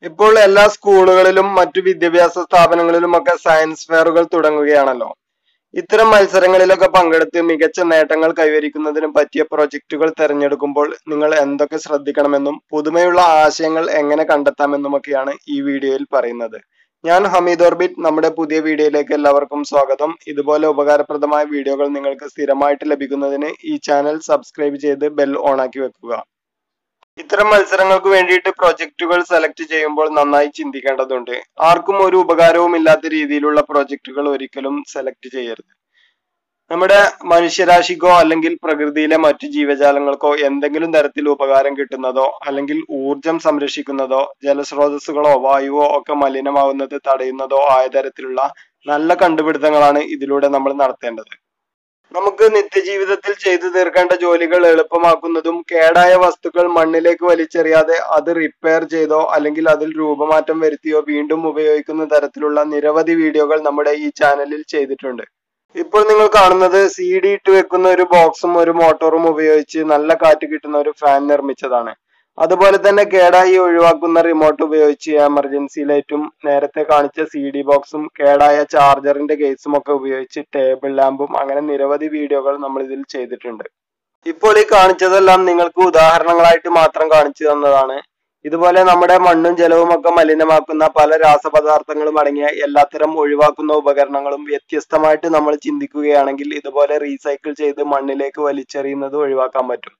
ഇപ്പോൾ എല്ലാ സ്കൂളുകളിലും മറ്റു വിദ്യാഭ്യാസ സ്ഥാപനങ്ങളിലും ഒക്കെ സയൻസ് ഫെയറുകൾ തുടങ്ങുകയാണല്ലോ ഇത്തരം മത്സരങ്ങളിലൊക്കെ പങ്കെടുത്ത് മികച്ച നേട്ടങ്ങൾ കൈവരിക്കുന്നതിന് പറ്റിയ പ്രൊജക്ടുകൾ തിരഞ്ഞെടുക്കുമ്പോൾ നിങ്ങൾ എന്തൊക്കെ ശ്രദ്ധിക്കണമെന്നും പുതുമയുള്ള ആശയങ്ങൾ എങ്ങനെ കണ്ടെത്താമെന്നുമൊക്കെയാണ് ഈ വീഡിയോയിൽ പറയുന്നത് ഞാൻ ഹമീദ് ഓർബിറ്റ് നമ്മുടെ പുതിയ വീഡിയോയിലേക്ക് എല്ലാവർക്കും സ്വാഗതം ഇതുപോലെ ഉപകാരപ്രദമായ വീഡിയോകൾ നിങ്ങൾക്ക് സ്ഥിരമായിട്ട് ലഭിക്കുന്നതിന് ഈ ചാനൽ സബ്സ്ക്രൈബ് ചെയ്ത് ബെൽ ഓണാക്കി വെക്കുക ഇത്തരം മത്സരങ്ങൾക്ക് വേണ്ടിയിട്ട് പ്രൊജക്ടുകൾ സെലക്ട് ചെയ്യുമ്പോൾ നന്നായി ചിന്തിക്കേണ്ടതുണ്ട് ആർക്കും ഒരു ഉപകാരവും ഇല്ലാത്ത രീതിയിലുള്ള പ്രൊജക്ടുകൾ ഒരിക്കലും സെലക്ട് ചെയ്യരുത് നമ്മുടെ മനുഷ്യരാശിക്കോ അല്ലെങ്കിൽ പ്രകൃതിയിലെ മറ്റു ജീവജാലങ്ങൾക്കോ എന്തെങ്കിലും തരത്തിൽ ഉപകാരം കിട്ടുന്നതോ അല്ലെങ്കിൽ ഊർജം സംരക്ഷിക്കുന്നതോ ജലസ്രോതസ്സുകളോ വായുവോ ഒക്കെ മലിനമാവുന്നത് തടയുന്നതോ ആയ തരത്തിലുള്ള നല്ല കണ്ടുപിടുത്തങ്ങളാണ് ഇതിലൂടെ നമ്മൾ നടത്തേണ്ടത് നമുക്ക് നിത്യജീവിതത്തിൽ ചെയ്തു തീർക്കേണ്ട ജോലികൾ എളുപ്പമാക്കുന്നതും കേടായ വസ്തുക്കൾ മണ്ണിലേക്ക് വലിച്ചെറിയാതെ അത് റിപ്പയർ ചെയ്തോ അല്ലെങ്കിൽ അതിൽ രൂപമാറ്റം വരുത്തിയോ വീണ്ടും ഉപയോഗിക്കുന്ന തരത്തിലുള്ള നിരവധി വീഡിയോകൾ നമ്മുടെ ഈ ചാനലിൽ ചെയ്തിട്ടുണ്ട് ഇപ്പോൾ നിങ്ങൾ കാണുന്നത് സി ഡി ഇട്ട് വെക്കുന്ന ഒരു ബോക്സും ഒരു മോട്ടോറും ഉപയോഗിച്ച് നല്ല കാറ്റ് കിട്ടുന്ന ഒരു ഫാൻ നിർമ്മിച്ചതാണ് അതുപോലെ തന്നെ കേടായി ഒഴിവാക്കുന്ന റിമോട്ട് ഉപയോഗിച്ച് എമർജൻസി ലൈറ്റും നേരത്തെ കാണിച്ച സി ഡി ബോക്സും കേടായ ചാർജറിന്റെ കേസും ഒക്കെ ഉപയോഗിച്ച് ടേബിൾ ലാമ്പും അങ്ങനെ നിരവധി വീഡിയോകൾ നമ്മൾ ഇതിൽ ചെയ്തിട്ടുണ്ട് ഇപ്പോൾ ഈ കാണിച്ചതെല്ലാം നിങ്ങൾക്ക് ഉദാഹരണങ്ങളായിട്ട് മാത്രം കാണിച്ചു തന്നതാണ് ഇതുപോലെ നമ്മുടെ മണ്ണും ജലവും ഒക്കെ മലിനമാക്കുന്ന പല രാസപദാർത്ഥങ്ങളും അടങ്ങിയ എല്ലാത്തരം ഒഴിവാക്കുന്ന ഉപകരണങ്ങളും വ്യത്യസ്തമായിട്ട് നമ്മൾ ചിന്തിക്കുകയാണെങ്കിൽ ഇതുപോലെ റീസൈക്കിൾ ചെയ്ത് മണ്ണിലേക്ക് വലിച്ചെറിയുന്നത് ഒഴിവാക്കാൻ പറ്റും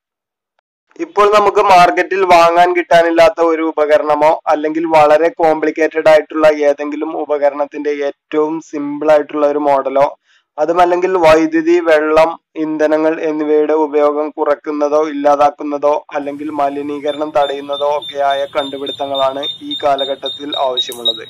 ഇപ്പോൾ നമുക്ക് മാർക്കറ്റിൽ വാങ്ങാൻ കിട്ടാനില്ലാത്ത ഒരു ഉപകരണമോ അല്ലെങ്കിൽ വളരെ കോംപ്ലിക്കേറ്റഡ് ആയിട്ടുള്ള ഏതെങ്കിലും ഉപകരണത്തിന്റെ ഏറ്റവും സിമ്പിൾ ആയിട്ടുള്ള ഒരു മോഡലോ അതുമല്ലെങ്കിൽ വൈദ്യുതി വെള്ളം ഇന്ധനങ്ങൾ എന്നിവയുടെ ഉപയോഗം കുറയ്ക്കുന്നതോ ഇല്ലാതാക്കുന്നതോ അല്ലെങ്കിൽ മലിനീകരണം തടയുന്നതോ ഒക്കെയായ കണ്ടുപിടുത്തങ്ങളാണ് ഈ കാലഘട്ടത്തിൽ ആവശ്യമുള്ളത്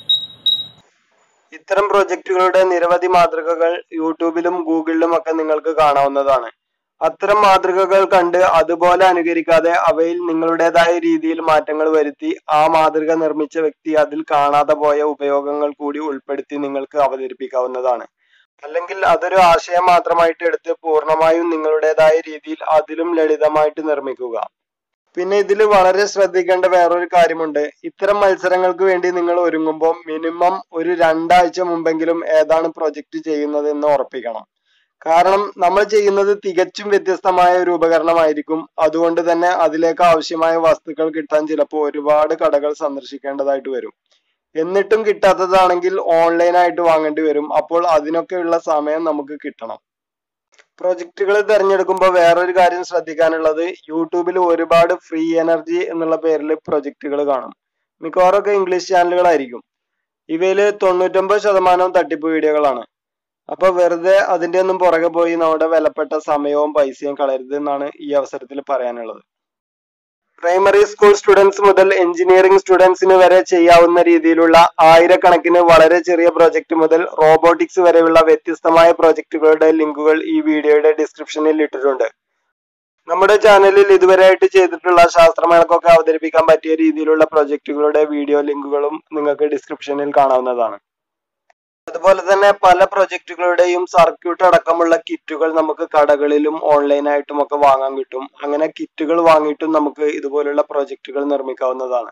ഇത്തരം പ്രൊജക്ടുകളുടെ നിരവധി മാതൃകകൾ യൂട്യൂബിലും ഗൂഗിളിലും ഒക്കെ നിങ്ങൾക്ക് കാണാവുന്നതാണ് അത്തരം മാതൃകകൾ കണ്ട് അതുപോലെ അനുകരിക്കാതെ അവയിൽ നിങ്ങളുടേതായ രീതിയിൽ മാറ്റങ്ങൾ വരുത്തി ആ മാതൃക നിർമ്മിച്ച വ്യക്തി അതിൽ കാണാതെ പോയ ഉപയോഗങ്ങൾ കൂടി ഉൾപ്പെടുത്തി നിങ്ങൾക്ക് അവതരിപ്പിക്കാവുന്നതാണ് അല്ലെങ്കിൽ അതൊരു ആശയം മാത്രമായിട്ട് എടുത്ത് പൂർണ്ണമായും നിങ്ങളുടേതായ രീതിയിൽ അതിലും ലളിതമായിട്ട് നിർമ്മിക്കുക പിന്നെ ഇതിൽ വളരെ ശ്രദ്ധിക്കേണ്ട വേറൊരു കാര്യമുണ്ട് ഇത്തരം മത്സരങ്ങൾക്ക് വേണ്ടി നിങ്ങൾ ഒരുങ്ങുമ്പോൾ മിനിമം ഒരു രണ്ടാഴ്ച മുമ്പെങ്കിലും ഏതാണ് പ്രൊജക്ട് ചെയ്യുന്നത് എന്ന് ഉറപ്പിക്കണം കാരണം നമ്മൾ ചെയ്യുന്നത് തികച്ചും വ്യത്യസ്തമായ ഒരു ഉപകരണമായിരിക്കും അതുകൊണ്ട് തന്നെ അതിലേക്ക് ആവശ്യമായ വസ്തുക്കൾ കിട്ടാൻ ചിലപ്പോൾ ഒരുപാട് കടകൾ സന്ദർശിക്കേണ്ടതായിട്ട് വരും എന്നിട്ടും കിട്ടാത്തതാണെങ്കിൽ ഓൺലൈനായിട്ട് വാങ്ങേണ്ടി വരും അപ്പോൾ അതിനൊക്കെയുള്ള സമയം നമുക്ക് കിട്ടണം പ്രൊജക്ടുകൾ തിരഞ്ഞെടുക്കുമ്പോൾ വേറൊരു കാര്യം ശ്രദ്ധിക്കാനുള്ളത് യൂട്യൂബിൽ ഒരുപാട് ഫ്രീ എനർജി എന്നുള്ള പേരിൽ പ്രൊജക്ടുകൾ കാണും മിക്കവാറൊക്കെ ഇംഗ്ലീഷ് ചാനലുകളായിരിക്കും ഇവയിൽ തൊണ്ണൂറ്റൊമ്പത് ശതമാനവും തട്ടിപ്പ് വീഡിയോകളാണ് അപ്പൊ വെറുതെ അതിന്റെ ഒന്നും പുറകെ പോയി നമ്മുടെ വിലപ്പെട്ട സമയവും പൈസയും കളയരുത് എന്നാണ് ഈ അവസരത്തിൽ പറയാനുള്ളത് പ്രൈമറി സ്കൂൾ സ്റ്റുഡൻസ് മുതൽ എഞ്ചിനീയറിംഗ് സ്റ്റുഡൻസിന് വരെ ചെയ്യാവുന്ന രീതിയിലുള്ള ആയിരക്കണക്കിന് വളരെ ചെറിയ പ്രോജക്റ്റ് മുതൽ റോബോട്ടിക്സ് വരെയുള്ള വ്യത്യസ്തമായ പ്രോജക്റ്റുകളുടെ ലിങ്കുകൾ ഈ വീഡിയോയുടെ ഡിസ്ക്രിപ്ഷനിൽ ഇട്ടിട്ടുണ്ട് നമ്മുടെ ചാനലിൽ ഇതുവരെയായിട്ട് ചെയ്തിട്ടുള്ള ശാസ്ത്രമേളക്കൊക്കെ അവതരിപ്പിക്കാൻ പറ്റിയ രീതിയിലുള്ള പ്രൊജക്റ്റുകളുടെ വീഡിയോ ലിങ്കുകളും നിങ്ങൾക്ക് ഡിസ്ക്രിപ്ഷനിൽ കാണാവുന്നതാണ് അതുപോലെ തന്നെ പല പ്രൊജക്റ്റുകളുടെയും സർക്യൂട്ട് അടക്കമുള്ള കിറ്റുകൾ നമുക്ക് കടകളിലും ഓൺലൈനായിട്ടും ഒക്കെ വാങ്ങാൻ കിട്ടും അങ്ങനെ കിറ്റുകൾ വാങ്ങിയിട്ടും നമുക്ക് ഇതുപോലുള്ള പ്രൊജക്റ്റുകൾ നിർമ്മിക്കാവുന്നതാണ്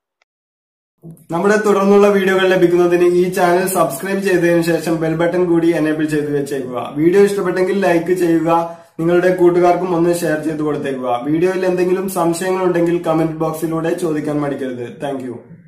നമ്മുടെ തുടർന്നുള്ള വീഡിയോകൾ ലഭിക്കുന്നതിന് ഈ ചാനൽ സബ്സ്ക്രൈബ് ചെയ്തതിനു ശേഷം ബെൽ ബട്ടൺ കൂടി എനേബിൾ ചെയ്ത് വെച്ചേക്കുക വീഡിയോ ഇഷ്ടപ്പെട്ടെങ്കിൽ ലൈക്ക് ചെയ്യുക നിങ്ങളുടെ കൂട്ടുകാർക്കും ഒന്ന് ഷെയർ ചെയ്ത് കൊടുത്തേക്കുക വീഡിയോയിൽ എന്തെങ്കിലും സംശയങ്ങൾ ഉണ്ടെങ്കിൽ കമന്റ് ബോക്സിലൂടെ ചോദിക്കാൻ മടിക്കരുത് താങ്ക്